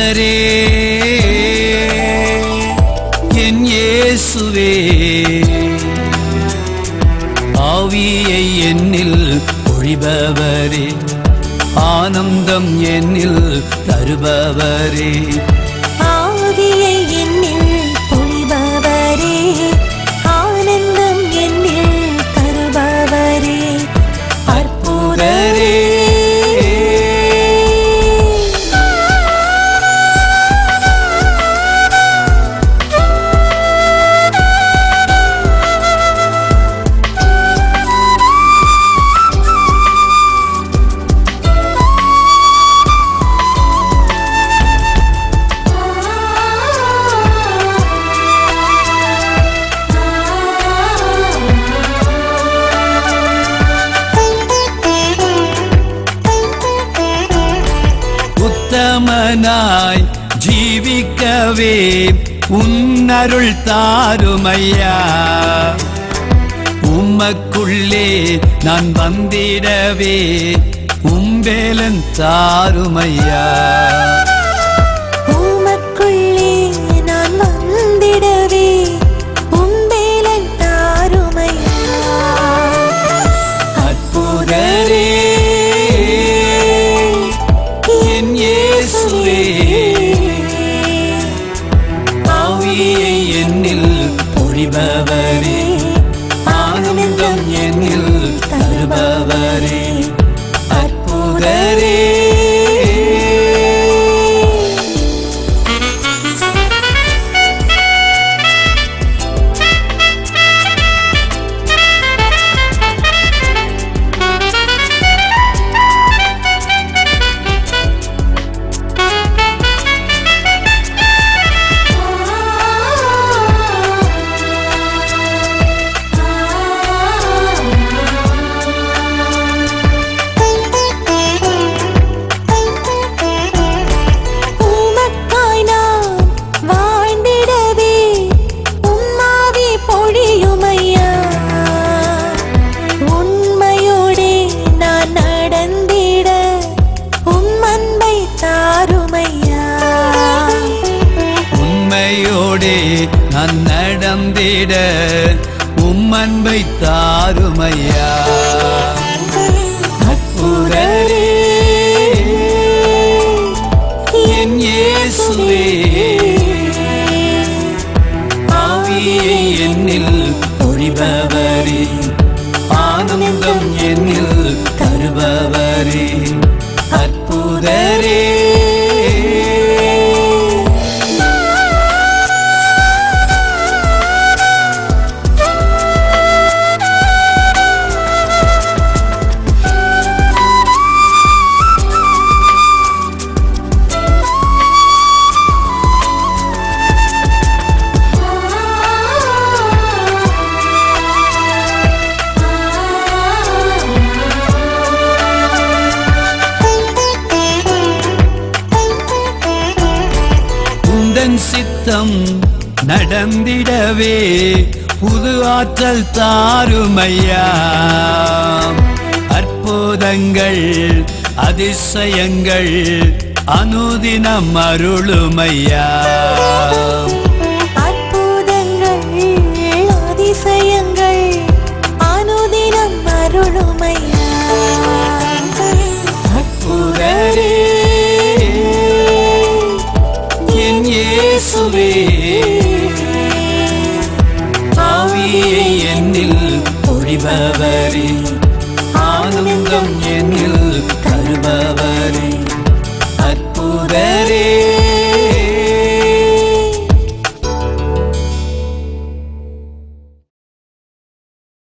அற்புதரே என் இயேசுவே ஆவியை என்னில் ஒழிபவரே ஆனந்தம் என்னில் தருபவரே ஆவியை என்னில் பொழிபவரே ஆனந்தம் என்னில் தருபவரே அற்புதரே உத்தமனாய் ஜீவிக்கவே உன்னருள் தாருமையா உம்மக்குள்ளே நான் வந்திடவே உம்பேலன் தாருமையா உமக்குள்ளே நான் வந்திடவே உம்பேலன் தாருமையா அற்புதரே என் இயேசுவே ஆவியை என்னில் பொழிபவரே ஆனந்தம் என்னில் தருபவரே அற்புதரே உமக்காய் நான் வாழ்ந்திடவே உம்மாவி பொழியுமையா உண்மையோடே நான் நடந்திட உம் அன்பை தாருமையா உண்மையோடே நான் நடந்திட உம்மன்பை தாருமையா அற்புதரே என் இயேசுவே ஆவியை என்னில் பொழிபவரே ஆனந்தம் என்னில் தருபவரே அற்புதரே உந்தன் சித்தம் நடந்திடவே புது ஆற்றல் தாருமையா அற்புதங்கள் அதிசயங்கள் அனுதினம் அருளுமையா அற்புதங்கள் அதிசயங்கள் அனுதினம் அருளுமையா அற்புதரே என் இயேசுவே ஆவியை என்னில் பொழிபவரே